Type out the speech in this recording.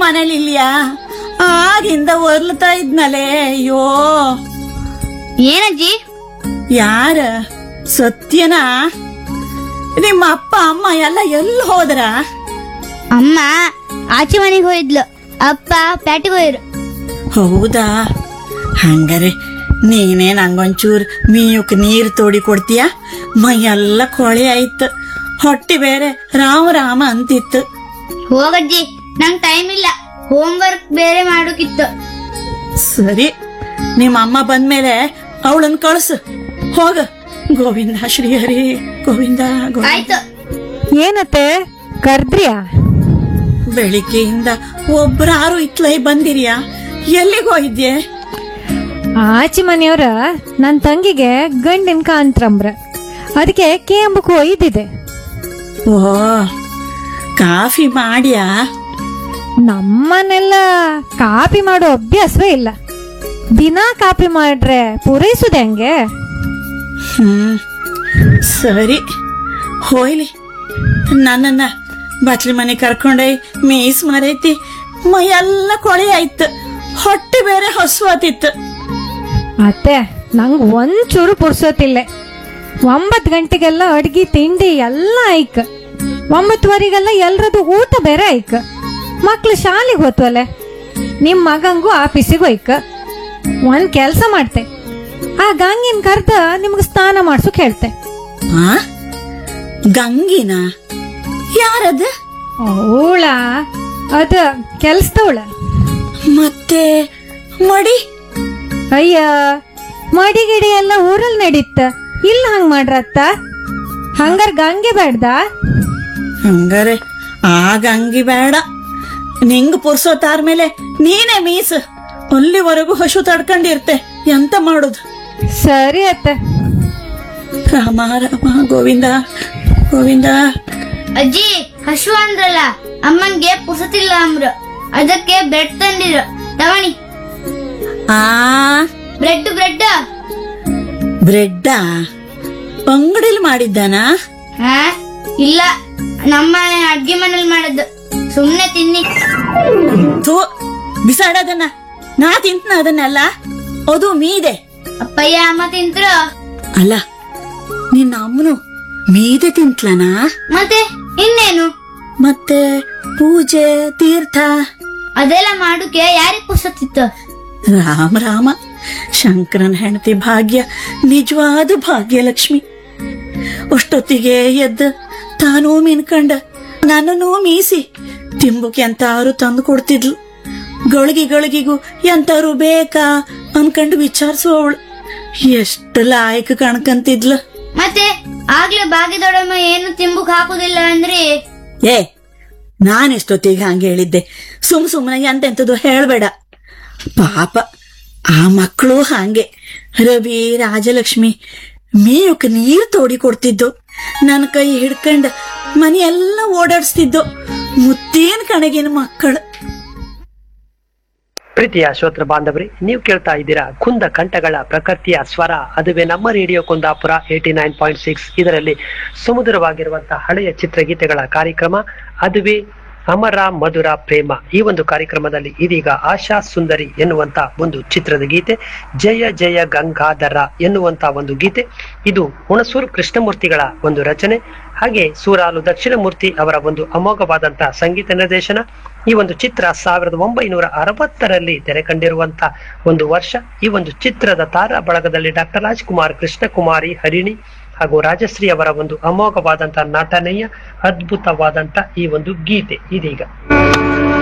ಮನೇಲಿ ಇಲ್ಯಾ ಆಗಿಂದ ಒರ್ಲ್ತಾ ಇದ್ನಲೇ ಅಯ್ಯೋ ಏನಜ್ಜಿ ಯಾರ ಸತ್ಯನಾ ನಿಮ್ಮ ಅಪ್ಪ ಅಮ್ಮ ಎಲ್ಲ ಎಲ್ಲಿ ಹೋದ್ರ ಅಮ್ಮ ಆಚೆ ಮನೆಗೆ ಹೋಗಿದ್ಲು ಅಪ್ಪ ಪ್ಯಾಟಿಗೆ ಹೋಯ್ರು ಹೌದಾ ಹಂಗಾರೆ ನೀನೇ ನಂಗೊಂಚೂರ್ ಮೀಯುಕ್ ನೀರ್ ತೋಡಿ ಕೊಡ್ತೀಯ ಮೈಯೆಲ್ಲ ಕೊಳೆ ಆಯ್ತು ಹೊಟ್ಟೆ ಬೇರೆ ರಾಮ ರಾಮ ಅಂತಿತ್ತು ಹೋಗಜ್ಜಿ ನಂಗ್ ಟೈಮ್ ಇಲ್ಲ ಹೋಮ್ವರ್ಕ್ ಬೇರೆ ಮಾಡೋಕಿತ್ತು ಸರಿ ನಿಮ್ಮ ಅಮ್ಮ ಬಂದ್ಮೇಲೆ ಅವಳನ್ ಕಳ್ಸು ಹೋಗ ಗೋವಿಂದ ಶ್ರೀಹರಿ ಗೋವಿಂದ ಗೋವಿಂದ ಆಯ್ತು ಏನತ್ತೆ ಕರ್ದ್ರಿಯಾ ಬೆಳಿಗ್ಗೆಯಿಂದ ಒಬ್ರಾರು ಇತ್ಲೈ ಬಂದಿರಿಯಾ ಎಲ್ಲಿಗೆ ಹೋಗಿದ್ಯೆ ಆಚೆ ಮನೆಯವ್ರ ನನ್ ತಂಗಿಗೆ ಗಂಡಿನ ಕಾಂತ್ರಂಬ್ರ ಅದಕ್ಕೆ ಕೇಂಬಕ್ ಒಯ್ದಿದೆ ಓ ಕಾಫಿ ಮಾಡ್ಯಾ ನಮ್ಮನೆಲ್ಲ ಕಾಪಿ ಮಾಡೋ ಅಭ್ಯಾಸವೇ ಇಲ್ಲ ದಿನಾ ಕಾಪಿ ಮಾಡ್ರೆ ಪೂರೈಸುದೆ ಹಂಗೆ ಹ್ಮ್ ಸರಿ ಹೋಯ್ಲಿ ನನ್ನನ್ನ ಬಟ್ಲಿ ಮನೆ ಕರ್ಕೊಂಡೋಯ್ ಮೀಸ್ ಮರೈತಿ ಮೈಯೆಲ್ಲ ಕೊಳೆ ಆಯ್ತು ಹೊಟ್ಟೆ ಬೇರೆ ಹಸುವಾತಿತ್ತು ಅತ್ತೆ ನಂಗ್ ಒಂಚೂರು ಪುರ್ಸೋತಿಲ್ಲ ಒಂಬತ್ ಗಂಟೆಗೆಲ್ಲ ಅಡ್ಗಿ ತಿಂಡಿ ಎಲ್ಲ ಐಕ್ ಒಂಬತ್ತುವರೆಗೆಲ್ಲ ಎಲ್ರದು ಊಟ ಬೇರೆ ಐಕ್ ಮಕ್ಳು ಶಾಲೆಗೆ ಹೋತ್ವಲೆ ನಿಮ್ ಮಗಂಗೂ ಆಫೀಸಿಗೆ ಹೋಯ್ಕ ಒಂದ್ ಕೆಲ್ಸ ಮಾಡ್ತೆ ಆ ಗಂಗಿನ್ ಕರ್ದ ನಿಮ್ಗೆ ಸ್ನಾನ ಮಾಡ್ಸೋಕ್ ಹೇಳ್ತೆ ಆ ಗಂಗಿನ ಯಾರದ ಅವಳ ಅದ ಕೆಲ್ಸದವಳ ಮತ್ತೆ ಮಡಿ ಅಯ್ಯ ಮಡಿ ಗಿಡಿ ಎಲ್ಲ ಊರಲ್ಲಿ ನಡೀತ ಇಲ್ಲ ಹಂಗ್ ಮಾಡ್ರತ್ತ ಹಂಗಾರ್ ಗಂಗೆ ಬೇಡ್ದ ಹಂಗಾರೆ ಆ ಗಂಗಿ ಬೇಡ ನಿಂಗ್ ಪುರ್ಸೋತಾರ್ ಮೇಲೆ ನೀನೇ ಮೀಸ್ ಅಲ್ಲಿವರೆಗೂ ಹಸು ತಡ್ಕೊಂಡಿರ್ತೆ ಎಂತ ಮಾಡುದು ಸರಿ ಅತ್ತೆ ರಾಮ ರಾಮ ಗೋವಿಂದ ಗೋವಿಂದ ಅಜ್ಜಿ ಹಶು ಅಂದ್ರಲ್ಲ ಅಮ್ಮನ್ಗೆ ಪುಸತಿಲ್ಲ ಅಂದ್ರು ಅದಕ್ಕೆ ಬ್ರೆಡ್ ತಂದಿದ್ರು ತವಣಿ ಆ ಬ್ರೆಡ್ ಬ್ರೆಡ್ ಬ್ರೆಡ್ಡ ಅಂಗಡಿಲಿ ಮಾಡಿದ್ದಾನಾ ಹಾ ಇಲ್ಲ ನಮ್ಮ ಅಡ್ಗೆ ಮನೇಲಿ ಮಾಡದ್ದು ಸುಮ್ನೆ ತಿನ್ನಿ ಥೂ ಬಿಸಾಡೋದನ್ನ ನಾ ತಿಂತನ ಅದನ್ನೆಲ್ಲ ಅದು ಮೀದೆ ಅಪ್ಪಯ್ಯ ಅಮ್ಮ ತಿಂತ್ರು ಅಲ್ಲ ನಿನ್ನ ಅಮ್ಮನು ಮೀದೆ ತಿಂತ್ಲನಾ ಮತ್ತೆ ಇನ್ನೇನು ಮತ್ತೆ ಪೂಜೆ ತೀರ್ಥ ಅದೆಲ್ಲ ಮಾಡುಕೆ ಯಾರಿಗ್ ಪುಸತಿತ್ತು ರಾಮ ರಾಮ ಶಂಕರನ ಹೆಂಡತಿ ಭಾಗ್ಯ ನಿಜವಾದ ಭಾಗ್ಯಲಕ್ಷ್ಮಿ ಅಷ್ಟೊತ್ತಿಗೆ ಎದ್ದ ತಾನೂ ಮಿನ್ಕಂಡ ನನ್ನನ್ನೂ ಮೀಸಿ ತಿಂಬುಕ್ ಎಂತಾರು ತಂದು ಕೊಡ್ತಿದ್ಲು ಗಳಿಗೆ ಗಳಿಗೆಗೂ ಎಂತಾರು ಬೇಕಾ ಅನ್ಕಂಡು ವಿಚಾರಿಸುವವಳು ಎಷ್ಟು ಲಾಯಕ್ ಕಣ್ಕಂತಿದ್ಲು ಮತ್ತೆ ಆಗ್ಲೇ ಭಾಗ್ಯದೊಡಮ್ಮ ಏನು ತಿಂಬುಕ್ ಹಾಕುದಿಲ್ಲ ಅಂದ್ರಿ ಏ ನಾನೆಷ್ಟೊತ್ತಿಗೆ ಹಂಗೆ ಹೇಳಿದ್ದೆ ಸುಮ್ ಸುಮ್ಮನೆ ಎಂತೆಂಥದ್ದು ಹೇಳ್ಬೇಡ ಪಾಪ ಆ ಮಕ್ಕಳು ಹಾಗೆ ರವಿ ರಾಜಲಕ್ಷ್ಮಿ ಮೇಯಕ್ ನೀರ್ ತೋಡಿ ಕೊಡ್ತಿದ್ದು ನನ್ನ ಕೈ ಹಿಡ್ಕಂಡ ಮನೆಯೆಲ್ಲ ಓಡಾಡಿಸ್ತಿದ್ದು ಮುತ್ತೇನ್ ಕಣಗಿನ ಮಕ್ಕಳು ಪ್ರೀತಿಯ ಶ್ರೋತೃ ಬಾಂಧವರಿ ನೀವು ಕೇಳ್ತಾ ಇದ್ದೀರಾ ಕುಂದ ಕಂಠಗಳ ಪ್ರಕೃತಿಯ ಸ್ವರ ಅದುವೇ ನಮ್ಮ radio Kundapura eighty nine point six ಇದರಲ್ಲಿ ಸುಮಧುರವಾಗಿರುವಂತಹ ಹಳೆಯ ಚಿತ್ರಗೀತೆಗಳ ಕಾರ್ಯಕ್ರಮ ಅದುವೇ ಅಮರ ಮಧುರ ಪ್ರೇಮ ಈ ಒಂದು ಕಾರ್ಯಕ್ರಮದಲ್ಲಿ ಇದೀಗ ಆಶಾ ಸುಂದರಿ ಎನ್ನುವಂತ ಒಂದು ಚಿತ್ರದ ಗೀತೆ ಜಯ ಜಯ ಗಂಗಾಧರ ಎನ್ನುವಂತ ಒಂದು ಗೀತೆ ಇದು ಹುಣಸೂರು ಕೃಷ್ಣಮೂರ್ತಿಗಳ ಒಂದು ರಚನೆ ಹಾಗೆ ಸೂರಾಲು ದಕ್ಷಿಣಮೂರ್ತಿ ಅವರ ಒಂದು ಅಮೋಘವಾದಂತಹ ಸಂಗೀತ ನಿರ್ದೇಶನ ಈ ಒಂದು ಚಿತ್ರ ಸಾವಿರದ ಒಂಬೈನೂರ ಅರವತ್ತರಲ್ಲಿ ತೆರೆ ಕಂಡಿರುವಂತ ಒಂದು ವರ್ಷ ಈ ಒಂದು ಚಿತ್ರದ ತಾರಾ ಬಳಗದಲ್ಲಿ ಡಾಕ್ಟರ್ ರಾಜ್ಕುಮಾರ್ ಕೃಷ್ಣಕುಮಾರಿ ಹರಿಣಿ ಹಾಗೂ ರಾಜಶ್ರೀ ಅವರ ಒಂದು ಅಮೋಘವಾದಂತಹ ನಟನೆಯ ಅದ್ಭುತವಾದಂತ ಈ ಒಂದು ಗೀತೆ ಇದೀಗ